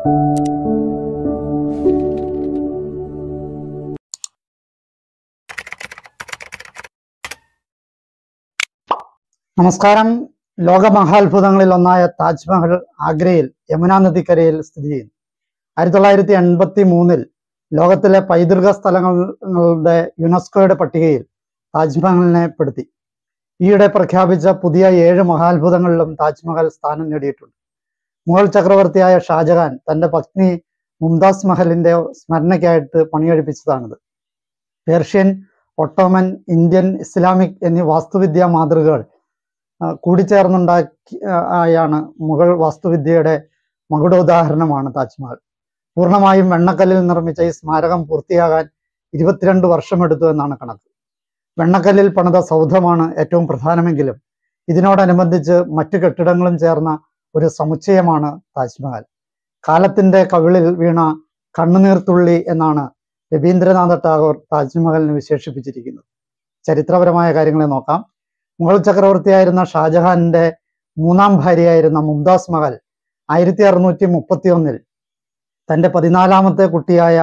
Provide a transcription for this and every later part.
നമസ്കാരം ലോകമഹാത്ഭുതങ്ങളിൽ ഒന്നായ താജ്മഹൽ ആഗ്രയിൽ യമുനാ നദിക്കരയിൽ സ്ഥിതി ചെയ്യുന്നു ആയിരത്തി തൊള്ളായിരത്തി എൺപത്തി മൂന്നിൽ ലോകത്തിലെ പൈതൃക സ്ഥലങ്ങളുടെ യുനെസ്കോയുടെ പട്ടികയിൽ താജ്മഹലിനെ പെടുത്തി ഈയിടെ പ്രഖ്യാപിച്ച പുതിയ ഏഴ് മഹാത്ഭുതങ്ങളിലും താജ്മഹൽ സ്ഥാനം നേടിയിട്ടുണ്ട് മുഗൾ ചക്രവർത്തിയായ ഷാജഹാൻ തന്റെ പത്നി മുംതാസ് മഹലിന്റെ സ്മരണയ്ക്കായിട്ട് പണികഴിപ്പിച്ചതാണിത് പേർഷ്യൻ ഒട്ടോമൻ ഇന്ത്യൻ ഇസ്ലാമിക് എന്നീ വാസ്തുവിദ്യാ മാതൃകകൾ ആ, കൂടിച്ചേർന്നുണ്ടാക്കി ആ, ആയാണ് മുഗൾ വാസ്തുവിദ്യയുടെ മകുടോദാഹരണമാണ് താജ്മഹൽ പൂർണ്ണമായും വെണ്ണക്കല്ലിൽ നിർമ്മിച്ച ഈ സ്മാരകം പൂർത്തിയാകാൻ ഇരുപത്തിരണ്ട് വർഷമെടുത്തു എന്നാണ് കണക്ക് വെണ്ണക്കല്ലിൽ പണിത സൗധമാണ് ഏറ്റവും പ്രധാനമെങ്കിലും ഇതിനോടനുബന്ധിച്ച് മറ്റു കെട്ടിടങ്ങളും ചേർന്ന ഒരു സമുച്ചയമാണ് താജ്മഹൽ കാലത്തിന്റെ കവിളിൽ വീണ കണ്ണുനീർത്തുള്ളി എന്നാണ് രവീന്ദ്രനാഥ ടാഗോർ താജ്മഹലിനെ വിശേഷിപ്പിച്ചിരിക്കുന്നത് ചരിത്രപരമായ കാര്യങ്ങളെ നോക്കാം മുഗൾ ചക്രവർത്തിയായിരുന്ന ഷാജഹാന്റെ മൂന്നാം ഭാര്യയായിരുന്ന മുംതാസ് മഹൽ ആയിരത്തി അറുന്നൂറ്റി മുപ്പത്തി ഒന്നിൽ തന്റെ പതിനാലാമത്തെ കുട്ടിയായ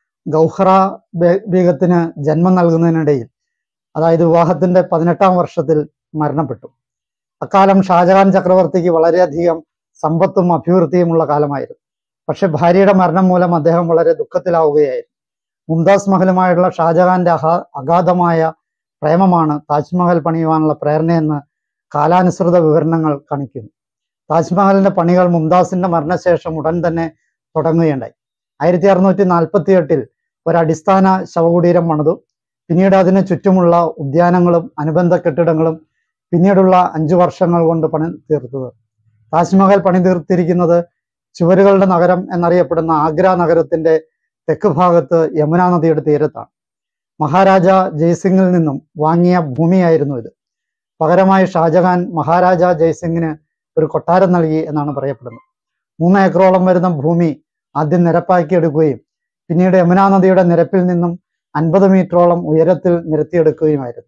ഗൗഹറ ബേ- ബീഗത്തിന് ജന്മം നൽകുന്നതിനിടയിൽ അതായത് വിവാഹത്തിന്റെ പതിനെട്ടാം വർഷത്തിൽ മരണപ്പെട്ടു അക്കാലം ഷാജഹാൻ ചക്രവർത്തിക്ക് വളരെയധികം സമ്പത്തും അഭിവൃദ്ധിയുമുള്ള കാലമായിരുന്നു പക്ഷെ ഭാര്യയുടെ മരണം മൂലം അദ്ദേഹം വളരെ ദുഃഖത്തിലാവുകയായിരുന്നു മുംതാസ് മഹലുമായുള്ള ഷാജഹാന്റെ അഹാ അഗാധമായ പ്രേമമാണ് താജ്മഹൽ പണിയുവാനുള്ള പ്രേരണയെന്ന് കാലാനുസൃത വിവരണങ്ങൾ കാണിക്കുന്നു താജ്മഹലിന്റെ പണികൾ മുംതാസിന്റെ മരണശേഷം ഉടൻ തന്നെ തുടങ്ങുകയുണ്ടായി ആയിരത്തി അറുന്നൂറ്റി നാൽപ്പത്തി എട്ടിൽ ഒരടിസ്ഥാന ശവകുടീരം പണിതു പിന്നീട് അതിന് ചുറ്റുമുള്ള ഉദ്യാനങ്ങളും അനുബന്ധ കെട്ടിടങ്ങളും പിന്നീടുള്ള അഞ്ചു വർഷങ്ങൾ കൊണ്ട് പണി തീർത്തത് താജ്മഹൽ പണി തീർത്തിരിക്കുന്നത് ചുവരുകളുടെ നഗരം എന്നറിയപ്പെടുന്ന ആഗ്ര നഗരത്തിന്റെ തെക്ക് ഭാഗത്ത് യമുനാ നദിയുടെ തീരത്താണ് മഹാരാജ ജയ്സിംഗിൽ നിന്നും വാങ്ങിയ ഭൂമിയായിരുന്നു ഇത് പകരമായി ഷാജഹാൻ മഹാരാജ ജയ്സിംഗിന് ഒരു കൊട്ടാരം നൽകി എന്നാണ് പറയപ്പെടുന്നത് മൂന്ന് ഏക്കറോളം വരുന്ന ഭൂമി ആദ്യം നിരപ്പാക്കിയെടുക്കുകയും പിന്നീട് യമുനാ നദിയുടെ നിരപ്പിൽ നിന്നും അൻപത് മീറ്ററോളം ഉയരത്തിൽ നിരത്തിയെടുക്കുകയുമായിരുന്നു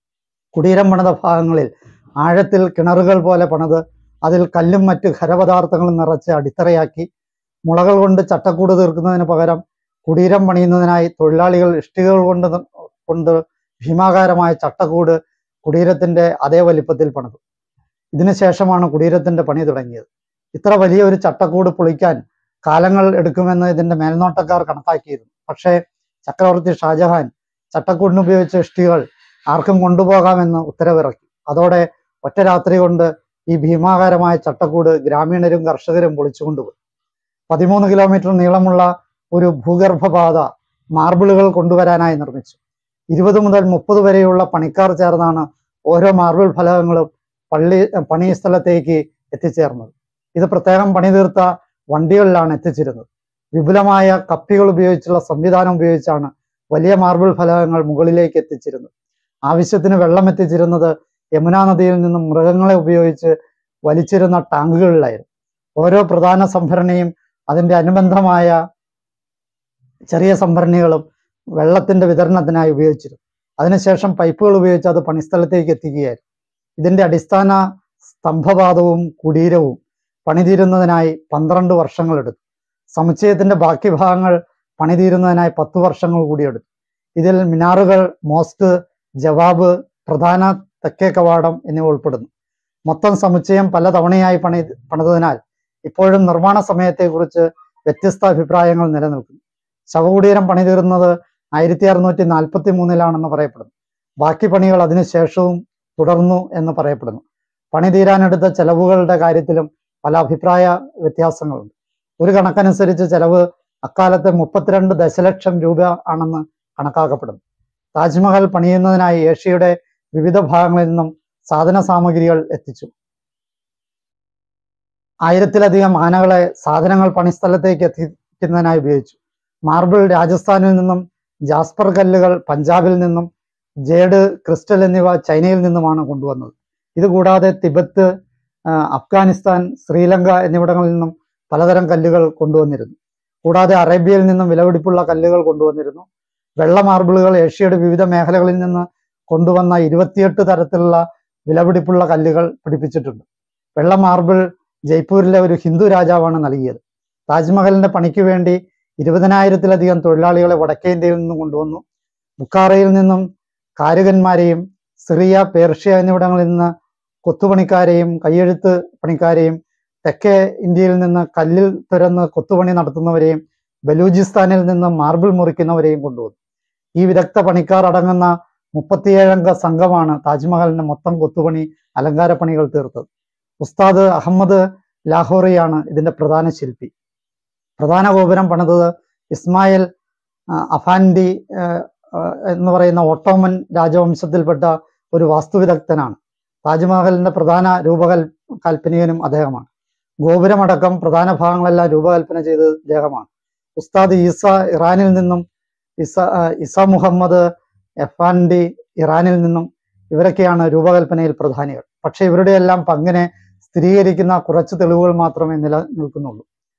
കുടീരം പണിത ഭാഗങ്ങളിൽ ആഴത്തിൽ കിണറുകൾ പോലെ പണിത് അതിൽ കല്ലും മറ്റ് ഖരപദാർത്ഥങ്ങളും നിറച്ച് അടിത്തറയാക്കി മുളകൾ കൊണ്ട് ചട്ടക്കൂട് തീർക്കുന്നതിന് പകരം കുടീരം പണിയുന്നതിനായി തൊഴിലാളികൾ ഇഷ്ടികകൾ കൊണ്ട് ന- കൊണ്ട് ഭീമാകാരമായ ചട്ടക്കൂട് കുടീരത്തിന്റെ അതേ വലിപ്പത്തിൽ പണിതു ഇതിനുശേഷമാണ് കുടീരത്തിന്റെ പണി തുടങ്ങിയത് ഇത്ര വലിയ ഒരു ചട്ടക്കൂട് പൊളിക്കാൻ കാലങ്ങൾ എടുക്കുമെന്ന് ഇതിന്റെ മേൽനോട്ടക്കാർ കണക്കാക്കിയിരുന്നു പക്ഷേ ചക്രവർത്തി ഷാജഹാൻ ചട്ടക്കൂടിന് ഉപയോഗിച്ച ഇഷ്ടികൾ ആർക്കും കൊണ്ടുപോകാമെന്ന് ഉത്തരവിറക്കി അതോടെ ഒറ്റ രാത്രി കൊണ്ട് ഈ ഭീമാകാരമായ ചട്ടക്കൂട് ഗ്രാമീണരും കർഷകരും പൊളിച്ചുകൊണ്ടുപോയി പതിമൂന്ന് കിലോമീറ്റർ നീളമുള്ള ഒരു ഭൂഗർഭപാത മാർബിളുകൾ കൊണ്ടുവരാനായി നിർമ്മിച്ചു ഇരുപത് മുതൽ മുപ്പത് വരെയുള്ള പണിക്കാർ ചേർന്നാണ് ഓരോ മാർബിൾ ഫലകങ്ങളും പള്ളി പണി സ്ഥലത്തേക്ക് എത്തിച്ചേർന്നത് ഇത് പ്രത്യേകം പണി തീർത്ത വണ്ടികളിലാണ് എത്തിച്ചിരുന്നത് വിപുലമായ കപ്പികൾ ഉപയോഗിച്ചുള്ള സംവിധാനം ഉപയോഗിച്ചാണ് വലിയ മാർബിൾ ഫലകങ്ങൾ മുകളിലേക്ക് എത്തിച്ചിരുന്നത് ആവശ്യത്തിന് വെള്ളം എത്തിച്ചിരുന്നത് യമുനാ നദിയിൽ നിന്നും മൃഗങ്ങളെ ഉപയോഗിച്ച് വലിച്ചിരുന്ന ടാങ്കുകളിലായിരുന്നു ഓരോ പ്രധാന സംഭരണിയും അതിന്റെ അനുബന്ധമായ ചെറിയ സംഭരണികളും വെള്ളത്തിന്റെ വിതരണത്തിനായി ഉപയോഗിച്ചിരുന്നു അതിനുശേഷം പൈപ്പുകൾ ഉപയോഗിച്ച് അത് പണിസ്ഥലത്തേക്ക് എത്തിക്കുകയായിരുന്നു ഇതിന്റെ അടിസ്ഥാന സ്തംഭപാതവും കുടീരവും പണിതീരുന്നതിനായി പന്ത്രണ്ട് വർഷങ്ങളെടുത്തു സമുച്ചയത്തിന്റെ ബാക്കി ഭാഗങ്ങൾ പണിതീരുന്നതിനായി പത്ത് വർഷങ്ങൾ കൂടി എടുത്തു ഇതിൽ മിനാറുകൾ മോസ്ക് ജവാബ് പ്രധാന തെക്കേ കവാടം എന്നിവ ഉൾപ്പെടുന്നു മൊത്തം സമുച്ചയം പല തവണയായി പണി പണിതതിനാൽ ഇപ്പോഴും നിർമ്മാണ സമയത്തെക്കുറിച്ച് വ്യത്യസ്ത അഭിപ്രായങ്ങൾ നിലനിൽക്കുന്നു ശവകുടീരം പണിതീർന്നത് ആയിരത്തി അറുന്നൂറ്റി നാൽപ്പത്തി മൂന്നിലാണെന്ന് പറയപ്പെടുന്നു ബാക്കി പണികൾ അതിനുശേഷവും തുടർന്നു എന്ന് പറയപ്പെടുന്നു പണി തീരാനെടുത്ത ചെലവുകളുടെ കാര്യത്തിലും പല അഭിപ്രായ വ്യത്യാസങ്ങളുണ്ട് ഒരു കണക്കനുസരിച്ച് ചെലവ് അക്കാലത്തെ മുപ്പത്തിരണ്ട് ദശലക്ഷം രൂപ ആണെന്ന് കണക്കാക്കപ്പെടുന്നു താജ്മഹൽ പണിയുന്നതിനായി ഏഷ്യയുടെ വിവിധ ഭാഗങ്ങളിൽ നിന്നും സാധന സാമഗ്രികൾ എത്തിച്ചു ആയിരത്തിലധികം ആനകളെ സാധനങ്ങൾ പണിസ്ഥലത്തേക്ക് എത്തിക്കുന്നതിനായി ഉപയോഗിച്ചു മാർബിൾ രാജസ്ഥാനിൽ നിന്നും ജാസ്പർ കല്ലുകൾ പഞ്ചാബിൽ നിന്നും ജേഡ് ക്രിസ്റ്റൽ എന്നിവ ചൈനയിൽ നിന്നുമാണ് കൊണ്ടുവന്നത് ഇതുകൂടാതെ തിബത്ത് ആ, അഫ്ഗാനിസ്ഥാൻ ശ്രീലങ്ക എന്നിവിടങ്ങളിൽ നിന്നും പലതരം കല്ലുകൾ കൊണ്ടുവന്നിരുന്നു കൂടാതെ അറേബ്യയിൽ നിന്നും വിലപിടിപ്പുള്ള കല്ലുകൾ കൊണ്ടുവന്നിരുന്നു വെള്ള മാർബിളുകൾ ഏഷ്യയുടെ വിവിധ മേഖലകളിൽ നിന്ന് കൊണ്ടുവന്ന ഇരുപത്തിയെട്ട് തരത്തിലുള്ള വിലപിടിപ്പുള്ള കല്ലുകൾ പിടിപ്പിച്ചിട്ടുണ്ട് വെള്ള മാർബിൾ ജയ്പൂരിലെ ഒരു ഹിന്ദു രാജാവാണ് നൽകിയത് താജ്മഹലിന്റെ പണിക്ക് വേണ്ടി ഇരുപതിനായിരത്തിലധികം തൊഴിലാളികളെ വടക്കേ ഇന്ത്യയിൽ നിന്നും കൊണ്ടുവന്നു ബുക്കാറയിൽ നിന്നും കാരുകന്മാരെയും സിറിയ പേർഷ്യ എന്നിവിടങ്ങളിൽ നിന്ന് കൊത്തുപണിക്കാരെയും കയ്യെഴുത്ത് പണിക്കാരെയും തെക്കേ ഇന്ത്യയിൽ നിന്ന് കല്ലിൽ തുരന്ന് കൊത്തുപണി നടത്തുന്നവരെയും ബലൂചിസ്ഥാനിൽ നിന്ന് മാർബിൾ മുറിക്കുന്നവരെയും കൊണ്ടുവന്നു ഈ വിദഗ്ധ പണിക്കാർ അടങ്ങുന്ന മുപ്പത്തിയേഴംഗ സംഘമാണ് താജ്മഹലിന്റെ മൊത്തം കൊത്തുപണി അലങ്കാര പണികൾ തീർത്തത് ഉസ്താദ് അഹമ്മദ് ലാഹോറിയാണ് ഇതിന്റെ പ്രധാന ശില്പി പ്രധാന ഗോപുരം പണിതത് ഇസ്മായിൽ ആ, അഫാൻഡി ആ, ആ, എന്ന് പറയുന്ന ഓട്ടോമൻ രാജവംശത്തിൽപ്പെട്ട ഒരു വാസ്തുവിദഗ്ധനാണ് താജ്മഹലിന്റെ പ്രധാന രൂപകൽ കൽപ്പനികനും അദ്ദേഹമാണ് ഗോപുരമടക്കം പ്രധാന ഭാഗങ്ങളെല്ലാം രൂപകൽപ്പന ചെയ്തത് ഇദ്ദേഹമാണ് ഉസ്താദ് ഈസ ഇറാനിൽ നിന്നും ഇസ ആ, ഇസ മുഹമ്മദ് എഫാൻഡി ഇറാനിൽ നിന്നും ഇവരൊക്കെയാണ് രൂപകൽപ്പനയിൽ പ്രധാനികൾ പക്ഷെ ഇവരുടെ എല്ലാം പങ്കിനെ സ്ഥിരീകരിക്കുന്ന കുറച്ച് തെളിവുകൾ മാത്രമേ നിലനിൽക്കുന്നുള്ളൂ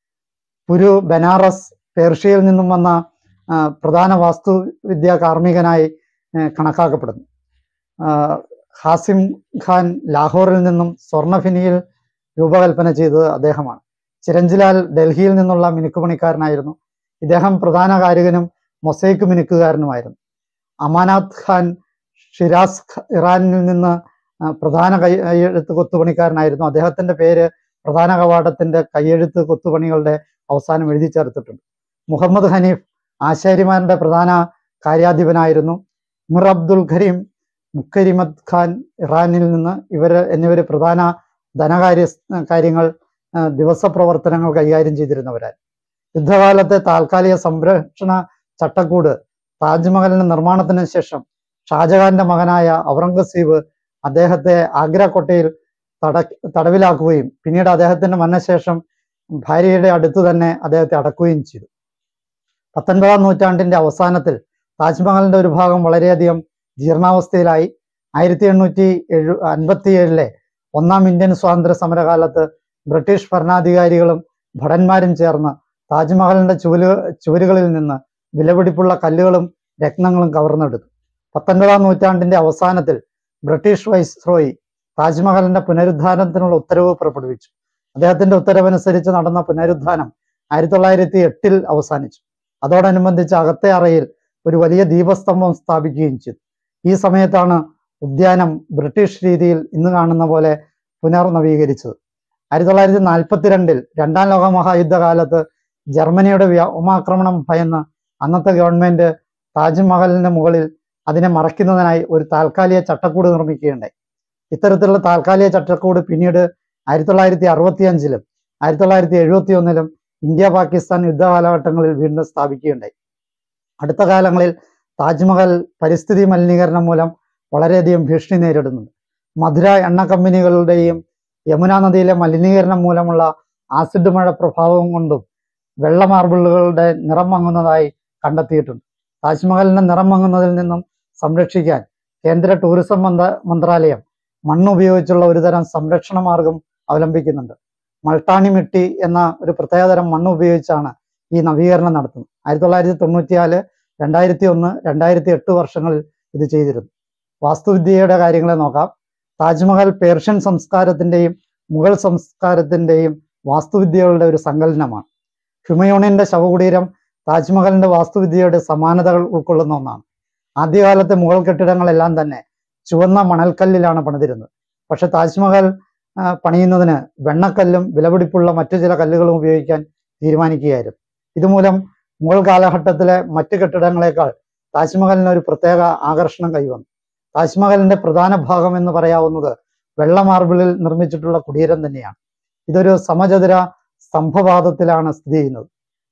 പുരു ബനാറസ് പേർഷ്യയിൽ നിന്നും വന്ന ആ, പ്രധാന വാസ്തുവിദ്യാ കാർമ്മികനായി ആ, കണക്കാക്കപ്പെടുന്നു ആ, ഹാസിം ഖാൻ ലാഹോറിൽ നിന്നും സ്വർണ്ണഫിനിയിൽ രൂപകൽപ്പന ചെയ്തത് അദ്ദേഹമാണ് ചിരഞ്ജിലാൽ ഡൽഹിയിൽ നിന്നുള്ള മിനുക്കുപണിക്കാരനായിരുന്നു ഇദ്ദേഹം പ്രധാന കാരികനും മൊസൈക്ക് മിനുക്കുകാരനുമായിരുന്നു അമാനാത്ത് ഖാൻ ഷിരാസ് ഖ- ഇറാനിൽ നിന്ന് ആ, പ്രധാന കൈ കൈയെഴുത്ത് കൊത്തുപണിക്കാരനായിരുന്നു അദ്ദേഹത്തിന്റെ പേര് പ്രധാന കവാടത്തിന്റെ കൈയെഴുത്ത് കൊത്തുപണികളുടെ അവസാനം എഴുതി ചേർത്തിട്ടുണ്ട് മുഹമ്മദ് ഹനീഫ് ആശാരിമാരുടെ പ്രധാന കാര്യാധിപനായിരുന്നു മിർ അബ്ദുൽ ഖരീം മുക്കരിമത് ഖാൻ ഇറാനിൽ നിന്ന് ഇവര് എന്നിവര് പ്രധാന ധനകാര്യ സ്- കാര്യങ്ങൾ ആ, ദിവസ പ്രവർത്തനങ്ങൾ കൈകാര്യം ചെയ്തിരുന്നവരാണ് യുദ്ധകാലത്തെ താൽക്കാലിക സംരക്ഷണ ചട്ടക്കൂട് താജ്മഹലിന്റെ നിർമ്മാണത്തിന് ശേഷം ഷാജഹാന്റെ മകനായ ഔറംഗസീബ് അദ്ദേഹത്തെ ആഗ്ര കോട്ടയിൽ തട തടവിലാക്കുകയും പിന്നീട് അദ്ദേഹത്തിന്റെ മരണശേഷം ഭാര്യയുടെ അടുത്ത് തന്നെ അദ്ദേഹത്തെ അടക്കുകയും ചെയ്തു പത്തൊൻപതാം നൂറ്റാണ്ടിന്റെ അവസാനത്തിൽ താജ്മഹലിന്റെ ഒരു ഭാഗം വളരെയധികം ജീർണാവസ്ഥയിലായി ആയിരത്തി എണ്ണൂറ്റി എഴു അൻപത്തിയേഴിലെ ഒന്നാം ഇന്ത്യൻ സ്വാതന്ത്ര്യ സമരകാലത്ത് ബ്രിട്ടീഷ് ഭരണാധികാരികളും ഭടന്മാരും ചേർന്ന് താജ്മഹലിന്റെ ചുവലു ചുവരുകളിൽ നിന്ന് വിലപിടിപ്പുള്ള കല്ലുകളും രത്നങ്ങളും കവർന്നെടുത്തു പത്തൊൻപതാം നൂറ്റാണ്ടിന്റെ അവസാനത്തിൽ ബ്രിട്ടീഷ് വൈസ്രോയി താജ്മഹലിന്റെ പുനരുദ്ധാരണത്തിനുള്ള ഉത്തരവ് പുറപ്പെടുവിച്ചു അദ്ദേഹത്തിന്റെ ഉത്തരവനുസരിച്ച് നടന്ന പുനരുദ്ധാനം ആയിരത്തി തൊള്ളായിരത്തി എട്ടിൽ അവസാനിച്ചു അതോടനുബന്ധിച്ച് അകത്തെ അറയിൽ ഒരു വലിയ ദീപസ്തംഭം സ്ഥാപിക്കുകയും ചെയ്തു ഈ സമയത്താണ് ഉദ്യാനം ബ്രിട്ടീഷ് രീതിയിൽ ഇന്ന് കാണുന്ന പോലെ പുനർനവീകരിച്ചത് ആയിരത്തി തൊള്ളായിരത്തി നാൽപ്പത്തിരണ്ടിൽ രണ്ടാം ലോക മഹായുദ്ധകാലത്ത് ജർമ്മനിയുടെ വ്യോമാക്രമണം ഭയന്ന് അന്നത്തെ ഗവൺമെന്റ് താജ്മഹലിന് മുകളിൽ അതിനെ മറയ്ക്കുന്നതിനായി ഒരു താൽക്കാലിക ചട്ടക്കൂട് നിർമ്മിക്കുകയുണ്ടായി ഇത്തരത്തിലുള്ള താൽക്കാലിക ചട്ടക്കൂട് പിന്നീട് ആയിരത്തി തൊള്ളായിരത്തി അറുപത്തി അഞ്ചിലും ആയിരത്തി തൊള്ളായിരത്തി എഴുപത്തി ഒന്നിലും ഇന്ത്യ പാകിസ്ഥാൻ യുദ്ധ കാലഘട്ടങ്ങളിൽ വീണ്ടും സ്ഥാപിക്കുകയുണ്ടായി അടുത്ത കാലങ്ങളിൽ താജ്മഹൽ പരിസ്ഥിതി മലിനീകരണം മൂലം വളരെയധികം ഭീഷണി നേരിടുന്നുണ്ട് മധുര എണ്ണ കമ്പനികളുടെയും യമുന നദിയിലെ മലിനീകരണം മൂലമുള്ള ആസിഡ് മഴ പ്രഭാവം കൊണ്ടും വെള്ള മാർബിളുകളുടെ നിറം മങ്ങുന്നതായി കണ്ടെത്തിയിട്ടുണ്ട് താജ്മഹലിന്റെ നിറം മങ്ങുന്നതിൽ നിന്നും സംരക്ഷിക്കാൻ കേന്ദ്ര ടൂറിസം മന്ത്ര മന്ത്രാലയം മണ്ണ് ഉപയോഗിച്ചുള്ള ഒരുതരം സംരക്ഷണ മാർഗം അവലംബിക്കുന്നുണ്ട് മൾട്ടാണി മിട്ടി എന്ന ഒരു പ്രത്യേകതരം മണ്ണ് ഉപയോഗിച്ചാണ് ഈ നവീകരണം നടത്തുന്നത് ആയിരത്തി തൊള്ളായിരത്തി തൊണ്ണൂറ്റിനാല് രണ്ടായിരത്തി ഒന്ന് രണ്ടായിരത്തി എട്ട് വർഷങ്ങളിൽ ഇത് ചെയ്തിരുന്നു വാസ്തുവിദ്യയുടെ കാര്യങ്ങളെ നോക്കാം താജ്മഹൽ പേർഷ്യൻ സംസ്കാരത്തിന്റെയും മുഗൾ സംസ്കാരത്തിന്റെയും വാസ്തുവിദ്യകളുടെ ഒരു സങ്കലനമാണ് ഹുമയൂണിന്റെ ശവകുടീരം താജ്മഹലിന്റെ വാസ്തുവിദ്യയുടെ സമാനതകൾ ഉൾക്കൊള്ളുന്ന ഒന്നാണ് ആദ്യകാലത്തെ മുഗൾ കെട്ടിടങ്ങളെല്ലാം തന്നെ ചുവന്ന മണൽക്കല്ലിലാണ് പണിതിരുന്നത് പക്ഷെ താജ്മഹൽ ആ, പണിയുന്നതിന് വെണ്ണക്കല്ലും വിലപിടിപ്പുള്ള മറ്റു ചില കല്ലുകളും ഉപയോഗിക്കാൻ തീരുമാനിക്കുകയായിരുന്നു ഇതുമൂലം മുഗൾ കാലഘട്ടത്തിലെ മറ്റു കെട്ടിടങ്ങളെക്കാൾ താജ്മഹലിന് ഒരു പ്രത്യേക ആകർഷണം കൈവന്നു താജ്മഹലിന്റെ പ്രധാന ഭാഗം എന്ന് പറയാവുന്നത് വെള്ള മാർബിളിൽ നിർമ്മിച്ചിട്ടുള്ള കുടീരം തന്നെയാണ് ഇതൊരു സമചതുര സ്തംഭപാദത്തിലാണ് സ്ഥിതി ചെയ്യുന്നത്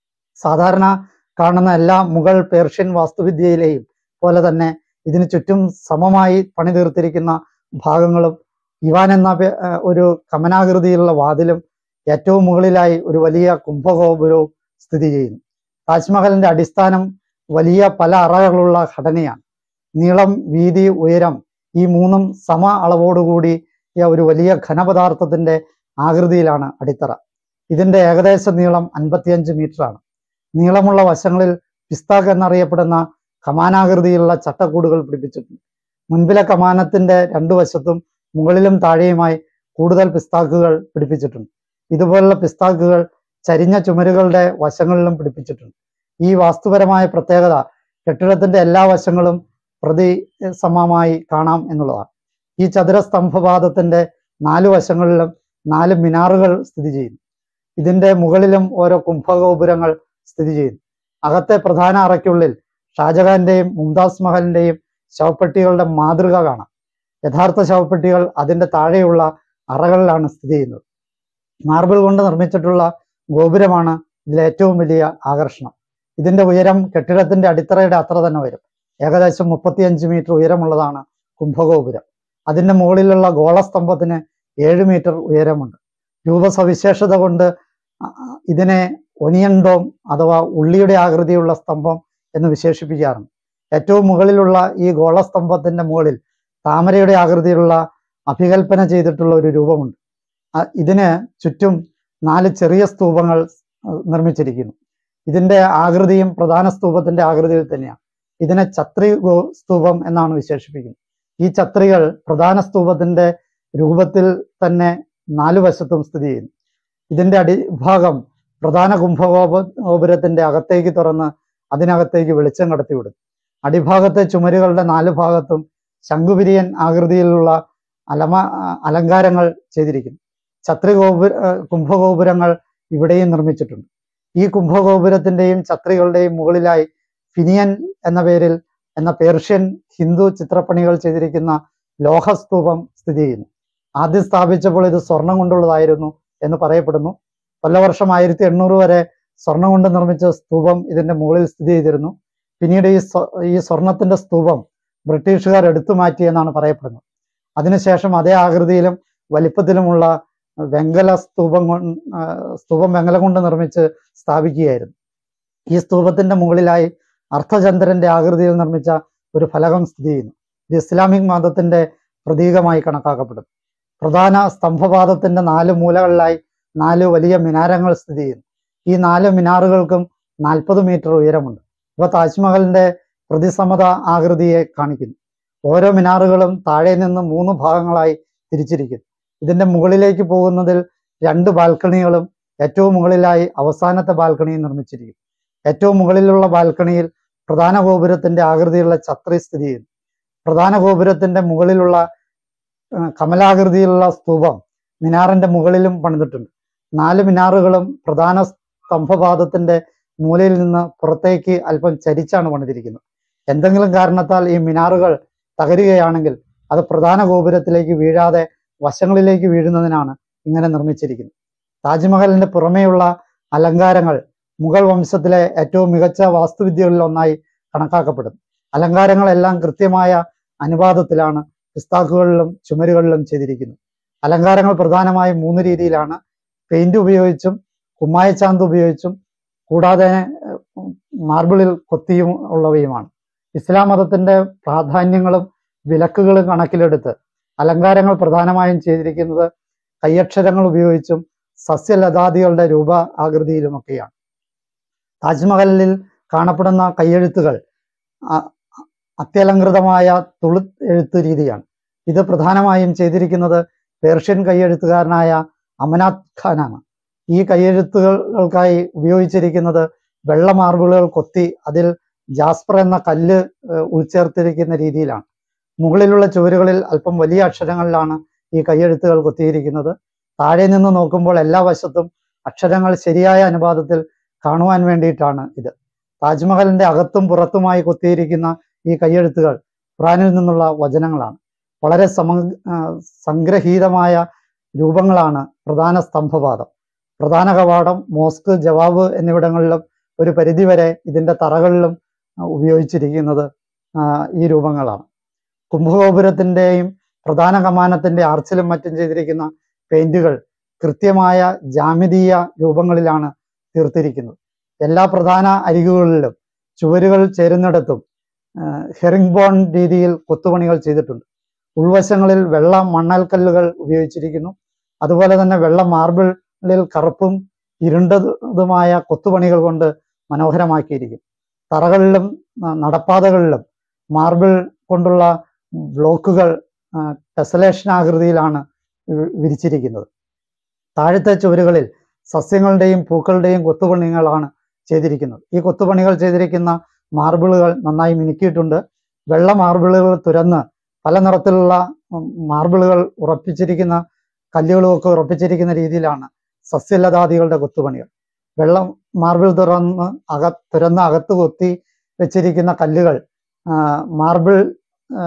സാധാരണ കാണുന്ന എല്ലാ മുഗൾ പേർഷ്യൻ വാസ്തുവിദ്യയിലെയും പോലെ തന്നെ ഇതിന് ചുറ്റും സമമായി പണി തീർത്തിരിക്കുന്ന ഭാഗങ്ങളും ഇവാൻ എന്ന പേ- ഏർ ഒരു കമനാകൃതിയിലുള്ള വാതിലും ഏറ്റവും മുകളിലായി ഒരു വലിയ കുംഭഗോപുരവും സ്ഥിതി ചെയ്യുന്നു താജ്മഹലിന്റെ അടിസ്ഥാനം വലിയ പല അറകളുള്ള ഘടനയാണ് നീളം വീതി ഉയരം ഈ മൂന്നും സമ അളവോടുകൂടി ഒരു വലിയ ഘനപദാർത്ഥത്തിന്റെ ആകൃതിയിലാണ് അടിത്തറ ഇതിന്റെ ഏകദേശ നീളം അൻപത്തിയഞ്ച് മീറ്ററാണ് നീളമുള്ള വശങ്ങളിൽ പിസ്താക്ക് എന്നറിയപ്പെടുന്ന കമാനാകൃതിയിലുള്ള ചട്ടക്കൂടുകൾ പിടിപ്പിച്ചിട്ടുണ്ട് മുൻപിലെ കമാനത്തിന്റെ രണ്ടു വശത്തും മുകളിലും താഴെയുമായി കൂടുതൽ പിസ്താക്കുകൾ പിടിപ്പിച്ചിട്ടുണ്ട് ഇതുപോലുള്ള പിസ്താക്കുകൾ ചരിഞ്ഞ ചുമരുകളുടെ വശങ്ങളിലും പിടിപ്പിച്ചിട്ടുണ്ട് ഈ വാസ്തുപരമായ പ്രത്യേകത കെട്ടിടത്തിന്റെ എല്ലാ വശങ്ങളും പ്രതി സമമായി കാണാം എന്നുള്ളതാണ് ഈ ചതുര സ്തംഭപാദത്തിന്റെ നാല് വശങ്ങളിലും നാല് മിനാറുകൾ സ്ഥിതി ചെയ്യുന്നു ഇതിന്റെ മുകളിലും ഓരോ കുംഭഗോപുരങ്ങൾ സ്ഥിതി ചെയ്യുന്നു അകത്തെ പ്രധാന അറയ്ക്കുള്ളിൽ ഷാജഹാന്റെയും മുംതാസ് മഹലിന്റെയും ശവപ്പെട്ടികളുടെ മാതൃക കാണാം യഥാർത്ഥ ശവപ്പെട്ടികൾ അതിന്റെ താഴെയുള്ള അറകളിലാണ് സ്ഥിതി ചെയ്യുന്നത് മാർബിൾ കൊണ്ട് നിർമ്മിച്ചിട്ടുള്ള ഗോപുരമാണ് ഇതിലെ ഏറ്റവും വലിയ ആകർഷണം ഇതിന്റെ ഉയരം കെട്ടിടത്തിന്റെ അടിത്തറയുടെ അത്ര തന്നെ വരും ഏകദേശം മുപ്പത്തിയഞ്ച് മീറ്റർ ഉയരമുള്ളതാണ് കുംഭഗോപുരം അതിന്റെ മുകളിലുള്ള ഗോളസ്തംഭത്തിന് ഏഴ് മീറ്റർ ഉയരമുണ്ട് രൂപസവിശേഷത കൊണ്ട് അ- അ- ഇതിനെ ഒനിയൻ ഡോം അഥവാ ഉള്ളിയുടെ ആകൃതിയുള്ള സ്തംഭം എന്ന് വിശേഷിപ്പിക്കാറുണ്ട് ഏറ്റവും മുകളിലുള്ള ഈ ഗോളസ്തംഭത്തിന്റെ മുകളിൽ താമരയുടെ ആകൃതിയിലുള്ള അഭികൽപ്പന ചെയ്തിട്ടുള്ള ഒരു രൂപമുണ്ട് അ- ഇതിന് ചുറ്റും നാല് ചെറിയ സ്തൂപങ്ങൾ അഹ് നിർമ്മിച്ചിരിക്കുന്നു ഇതിന്റെ ആകൃതിയും പ്രധാന സ്തൂപത്തിന്റെ ആകൃതിയിൽ തന്നെയാണ് ഇതിനെ ഛത്രി ഗോ സ്തൂപം എന്നാണ് വിശേഷിപ്പിക്കുന്നത് ഈ ഛത്രികൾ പ്രധാന സ്തൂപത്തിന്റെ രൂപത്തിൽ തന്നെ നാലു വശത്തും സ്ഥിതി ചെയ്യുന്നു ഇതിന്റെ അടിഭാഗം പ്രധാന കുംഭഗോപ ഗോപുരത്തിന്റെ അകത്തേക്ക് തുറന്ന് അതിനകത്തേക്ക് വെളിച്ചം കടത്തിവിടും അടിഭാഗത്തെ ചുമരുകളുടെ നാല് ഭാഗത്തും ശംഖുപിരിയൻ ആകൃതിയിലുള്ള അലമ അലങ്കാരങ്ങൾ ചെയ്തിരിക്കുന്നു ഛത്രി ഗോപുര ഏഹ് കുംഭഗോപുരങ്ങൾ ഇവിടെയും നിർമ്മിച്ചിട്ടുണ്ട് ഈ കുംഭഗോപുരത്തിന്റെയും ഛത്രികളുടെയും മുകളിലായി ഫിനിയൻ എന്ന പേരിൽ എന്ന പേർഷ്യൻ ഹിന്ദു ചിത്രപ്പണികൾ ചെയ്തിരിക്കുന്ന ലോഹസ്തൂപം സ്ഥിതി ചെയ്യുന്നു ആദ്യം സ്ഥാപിച്ചപ്പോൾ ഇത് സ്വർണം കൊണ്ടുള്ളതായിരുന്നു എന്ന് പറയപ്പെടുന്നു കൊല്ലവർഷം ആയിരത്തി എണ്ണൂറ് വരെ സ്വർണം കൊണ്ട് നിർമ്മിച്ച സ്തൂപം ഇതിന്റെ മുകളിൽ സ്ഥിതി ചെയ്തിരുന്നു പിന്നീട് ഈ സ്വ- ഈ സ്വർണത്തിന്റെ സ്തൂപം ബ്രിട്ടീഷുകാർ എടുത്തു മാറ്റി എന്നാണ് പറയപ്പെടുന്നത് അതിനുശേഷം അതേ ആകൃതിയിലും വലിപ്പത്തിലുമുള്ള വെങ്കല സ്തൂപം കൊണ്ട് സ്തൂപം വെങ്കലം കൊണ്ട് നിർമ്മിച്ച് സ്ഥാപിക്കുകയായിരുന്നു ഈ സ്തൂപത്തിന്റെ മുകളിലായി അർത്ഥചന്ദ്രന്റെ ആകൃതിയിൽ നിർമ്മിച്ച ഒരു ഫലകം സ്ഥിതി ചെയ്യുന്നു ഇത് ഇസ്ലാമിക് മതത്തിന്റെ പ്രതീകമായി കണക്കാക്കപ്പെടുന്നു പ്രധാന സ്തംഭപാദത്തിന്റെ നാല് മൂലകളിലായി നാല് വലിയ മിനാരങ്ങൾ സ്ഥിതി ചെയ്യുന്നു ഈ നാല് മിനാറുകൾക്കും നാൽപ്പത് മീറ്റർ ഉയരമുണ്ട് ഇവ താജ്മഹലിന്റെ പ്രതിസമത ആകൃതിയെ കാണിക്കുന്നു ഓരോ മിനാറുകളും താഴെ നിന്ന് മൂന്ന് ഭാഗങ്ങളായി തിരിച്ചിരിക്കുന്നു ഇതിന്റെ മുകളിലേക്ക് പോകുന്നതിൽ രണ്ട് ബാൽക്കണികളും ഏറ്റവും മുകളിലായി അവസാനത്തെ ബാൽക്കണിയും നിർമ്മിച്ചിരിക്കുന്നു ഏറ്റവും മുകളിലുള്ള ബാൽക്കണിയിൽ പ്രധാന ഗോപുരത്തിന്റെ ആകൃതിയുള്ള ഛത്രി സ്ഥിതി ചെയ്യുന്നു പ്രധാന ഗോപുരത്തിന്റെ മുകളിലുള്ള ആ, കമലാകൃതിയിലുള്ള സ്തൂപം മിനാറിന്റെ മുകളിലും പണിതിട്ടുണ്ട് നാല് മിനാറുകളും പ്രധാന സ്തംഭപാദത്തിന്റെ മൂലയിൽ നിന്ന് പുറത്തേക്ക് അല്പം ചരിച്ചാണ് പണിതിരിക്കുന്നത് എന്തെങ്കിലും കാരണത്താൽ ഈ മിനാറുകൾ തകരുകയാണെങ്കിൽ അത് പ്രധാന ഗോപുരത്തിലേക്ക് വീഴാതെ വശങ്ങളിലേക്ക് വീഴുന്നതിനാണ് ഇങ്ങനെ നിർമ്മിച്ചിരിക്കുന്നത് താജ്മഹലിന്റെ പുറമേയുള്ള അലങ്കാരങ്ങൾ മുഗൾ വംശത്തിലെ ഏറ്റവും മികച്ച വാസ്തുവിദ്യകളിൽ ഒന്നായി കണക്കാക്കപ്പെടുന്നു അലങ്കാരങ്ങളെല്ലാം കൃത്യമായ അനുപാതത്തിലാണ് പിസ്താക്കുകളിലും ചുമരുകളിലും ചെയ്തിരിക്കുന്നത് അലങ്കാരങ്ങൾ പ്രധാനമായും മൂന്ന് രീതിയിലാണ് പെയിന്റ് ഉപയോഗിച്ചും കുമ്മായച്ചാന്ത് ഉപയോഗിച്ചും കൂടാതെ ഏഹ്, മാർബിളിൽ കൊത്തിയും ഉള്ളവയുമാണ് ഇസ്ലാം മതത്തിന്റെ പ്രാധാന്യങ്ങളും വിലക്കുകളും കണക്കിലെടുത്ത് അലങ്കാരങ്ങൾ പ്രധാനമായും ചെയ്തിരിക്കുന്നത് കയ്യക്ഷരങ്ങൾ ഉപയോഗിച്ചും സസ്യലതാദികളുടെ രൂപ ആകൃതിയിലുമൊക്കെയാണ് താജ്മഹലിൽ കാണപ്പെടുന്ന കയ്യെഴുത്തുകൾ അ- അത്യലങ്കൃതമായ തുളു എഴുത്ത് രീതിയാണ് ഇത് പ്രധാനമായും ചെയ്തിരിക്കുന്നത് പേർഷ്യൻ കയ്യെഴുത്തുകാരനായ അമനാത് ഖാനാണ് ഈ കയ്യെഴുത്തുകൾക്കായി ഉപയോഗിച്ചിരിക്കുന്നത് വെള്ള മാർബിളുകൾ കൊത്തി അതിൽ ജാസ്പർ എന്ന കല്ല് ഏഹ്, ഉൾച്ചേർത്തിരിക്കുന്ന രീതിയിലാണ് മുകളിലുള്ള ചുവരുകളിൽ അല്പം വലിയ അക്ഷരങ്ങളിലാണ് ഈ കയ്യെഴുത്തുകൾ കൊത്തിയിരിക്കുന്നത് താഴെ നിന്ന് നോക്കുമ്പോൾ എല്ലാ വശത്തും അക്ഷരങ്ങൾ ശരിയായ അനുപാതത്തിൽ കാണുവാൻ വേണ്ടിയിട്ടാണ് ഇത് താജ്മഹലിന്റെ അകത്തും പുറത്തുമായി കൊത്തിയിരിക്കുന്ന ഈ കയ്യെഴുത്തുകൾ ഖുറാനിൽ നിന്നുള്ള വചനങ്ങളാണ് വളരെ സമ ആ, സംഗ്രഹീതമായ രൂപങ്ങളാണ് പ്രധാന സ്തംഭപാദം പ്രധാന കവാടം മോസ്ക് ജവാബ് എന്നിവിടങ്ങളിലും ഒരു പരിധിവരെ ഇതിന്റെ തറകളിലും ആ, ഉപയോഗിച്ചിരിക്കുന്നത് ആ, ഈ രൂപങ്ങളാണ് കുംഭഗോപുരത്തിന്റെയും പ്രധാന കമാനത്തിന്റെ ആർച്ചിലും മറ്റും ചെയ്തിരിക്കുന്ന പെയിന്റുകൾ കൃത്യമായ ജാമിതീയ രൂപങ്ങളിലാണ് തീർത്തിരിക്കുന്നത് എല്ലാ പ്രധാന അരികുകളിലും ചുവരുകൾ ചേരുന്നിടത്തും ഹെറിംഗ് ബോൺ രീതിയിൽ കൊത്തുപണികൾ ചെയ്തിട്ടുണ്ട് ഉൾവശങ്ങളിൽ വെള്ള മണ്ണൽക്കല്ലുകൾ ഉപയോഗിച്ചിരിക്കുന്നു അതുപോലെ തന്നെ വെള്ള മാർബിളിൽ കറുപ്പും ഇരുണ്ടതുമായ കൊത്തുപണികൾ കൊണ്ട് മനോഹരമാക്കിയിരിക്കും തറകളിലും ആ, നടപ്പാതകളിലും മാർബിൾ കൊണ്ടുള്ള ബ്ലോക്കുകൾ ടെസലേഷൻ ആകൃതിയിലാണ് വി- വിരിച്ചിരിക്കുന്നത് താഴത്തെ ചുവരുകളിൽ സസ്യങ്ങളുടെയും പൂക്കളുടെയും കൊത്തുപണികളാണ് ചെയ്തിരിക്കുന്നത് ഈ കൊത്തുപണികൾ ചെയ്തിരിക്കുന്ന മാർബിളുകൾ നന്നായി മിനുക്കിയിട്ടുണ്ട് വെള്ള മാർബിളുകൾ തുരന്ന് പല നിറത്തിലുള്ള ഉം, മാർബിളുകൾ ഉറപ്പിച്ചിരിക്കുന്ന കല്ലുകളുമൊക്കെ ഉറപ്പിച്ചിരിക്കുന്ന രീതിയിലാണ് സസ്യലതാദികളുടെ കൊത്തുപണികൾ വെള്ള മാർബിൾ തുറന്ന് അക തുരന്ന് അകത്ത് കൊത്തി വെച്ചിരിക്കുന്ന കല്ലുകൾ ആ, മാർബിൾ ആ,